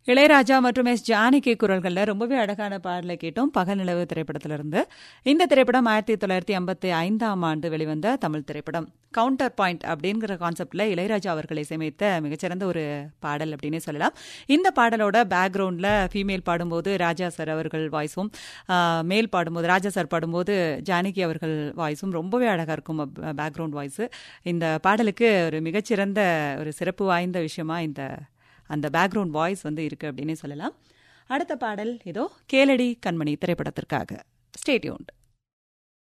இளையராஜா மற்றும் எஸ் ஜானகி குரல்களில் ரொம்பவே அழகான பாடலை கேட்டோம் பகல் நிலவு திரைப்படத்திலிருந்து இந்த திரைப்படம் ஆயிரத்தி தொள்ளாயிரத்தி ஐம்பத்தி ஐந்தாம் ஆண்டு வெளிவந்த தமிழ் திரைப்படம் கவுண்டர் பாயிண்ட் அப்படிங்கிற கான்செப்டில் இளையராஜா அவர்கள் இசையமைத்த மிகச்சிறந்த ஒரு பாடல் அப்படின்னே சொல்லலாம் இந்த பாடலோட பேக்ரவுண்டில் ஃபீமேல் பாடும்போது ராஜா சார் அவர்கள் வாய்ஸும் மேல் பாடும்போது ராஜா சார் பாடும்போது ஜானகி அவர்கள் வாய்ஸும் ரொம்பவே அழகாக இருக்கும் பேக்ரவுண்ட் வாய்ஸு இந்த பாடலுக்கு ஒரு மிகச்சிறந்த ஒரு சிறப்பு வாய்ந்த விஷயமா இந்த அந்த பேக்ரவுண்ட் வாய்ஸ் வந்து இருக்குது அப்படின்னே சொல்லலாம் அடுத்த பாடல் ஏதோ கேளடி கண்மணி திரைப்படத்திற்காக ஸ்டேட்யூண்ட்